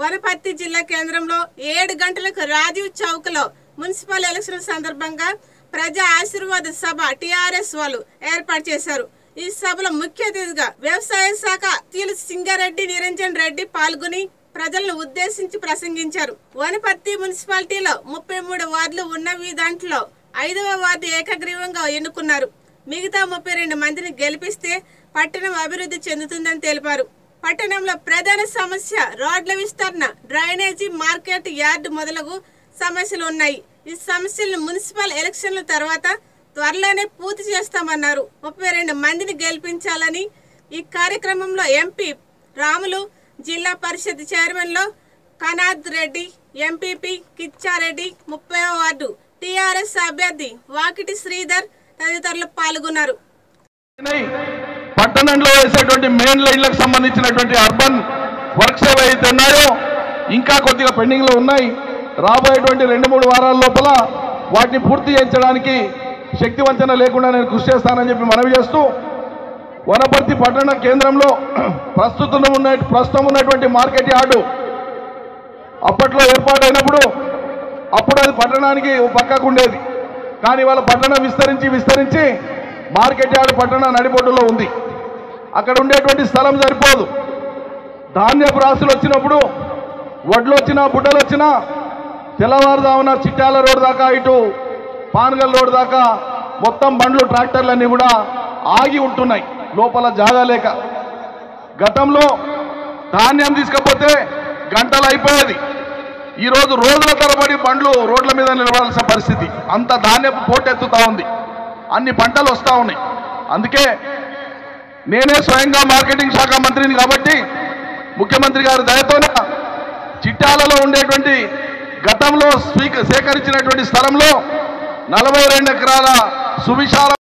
వనపర్తి జిల్లా కేంద్రంలో ఏడు గంటలకు రాజీవ్ చౌక్ లో మున్సిపల్ ఎలక్షన్ సందర్భంగా ప్రజా ఆశీర్వాద సభ టిఆర్ఎస్ వాళ్ళు ఏర్పాటు చేశారు ఈ సభలో ముఖ్య అతిథిగా వ్యవసాయ శాఖ తీలు సింగారెడ్డి నిరంజన్ రెడ్డి పాల్గొని ప్రజలను ఉద్దేశించి ప్రసంగించారు వనపర్తి మున్సిపాలిటీలో ముప్పై మూడు వార్డులు ఉన్నవి దాంట్లో ఐదవ వార్డు ఏకగ్రీవంగా ఎన్నుకున్నారు మిగతా ముప్పై రెండు మందిని గెలిపిస్తే పట్టణం అభివృద్ధి చెందుతుందని తెలిపారు పట్టణంలో ప్రధాన సమస్య రోడ్ల విస్తరణ డ్రైనేజీ మార్కెట్ యార్డు మొదలగు సమస్యలు ఉన్నాయి ఈ సమస్యలను మున్సిపల్ ఎలక్షన్ల తర్వాత త్వరలోనే పూర్తి చేస్తామన్నారు ముప్పై రెండు మందిని గెలిపించాలని ఈ కార్యక్రమంలో ఎంపీ రాములు జిల్లా పరిషత్ చైర్మన్లో కనాద్ రెడ్డి ఎంపీపీ కిచ్చారెడ్డి ముప్పై వార్డు టీఆర్ఎస్ అభ్యర్థి వాకిటి శ్రీధర్ తదితరులు పాల్గొన్నారు ఉన్నాయి. పట్టణంలో వేసేటువంటి మెయిన్ లైన్లకు సంబంధించినటువంటి అర్బన్ వర్క్స్ ఏవైతే ఉన్నాయో ఇంకా కొద్దిగా పెండింగ్లో ఉన్నాయి రాబోయేటువంటి రెండు మూడు వారాల లోపల వాటిని పూర్తి చేయించడానికి శక్తి వంచన లేకుండా నేను కృషి చేస్తానని చెప్పి మనవి చేస్తూ వనపర్తి పట్టణ కేంద్రంలో ప్రస్తుతం ఉన్న ప్రస్తుతం ఉన్నటువంటి మార్కెట్ యార్డు అప్పట్లో ఏర్పాటైనప్పుడు అప్పుడు అది పట్టణానికి ఓ పక్కకు ఉండేది కానీ వాళ్ళ పట్టణం విస్తరించి విస్తరించి మార్కెట్ యార్డ్ పట్టణ నడిబొడ్డులో ఉంది అక్కడ ఉండేటువంటి స్థలం సరిపోదు ధాన్యపు రాసులు వచ్చినప్పుడు వడ్లు వచ్చినా బుడ్డలు వచ్చినా తెల్లవారుజామున చిట్యాల రోడ్ దాకా ఇటు పానగల్ రోడ్ దాకా మొత్తం బండ్లు ట్రాక్టర్లన్నీ కూడా ఆగి ఉంటున్నాయి లోపల జాగా లేక గతంలో ధాన్యం తీసుకపోతే గంటలు అయిపోయేది ఈరోజు రోజుల తరబడి బండ్లు రోడ్ల మీద నిలబడాల్సిన పరిస్థితి అంత ధాన్యపు పోటెత్తుతా ఉంది అన్ని పంటలు వస్తూ ఉన్నాయి అందుకే నేనే స్వయంగా మార్కెటింగ్ శాఖ మంత్రిని కాబట్టి ముఖ్యమంత్రి గారి దయతోన చిట్టాలలో ఉండేటువంటి గతంలో స్వీక సేకరించినటువంటి స్థలంలో నలభై రెండు ఎకరాల సువిశాల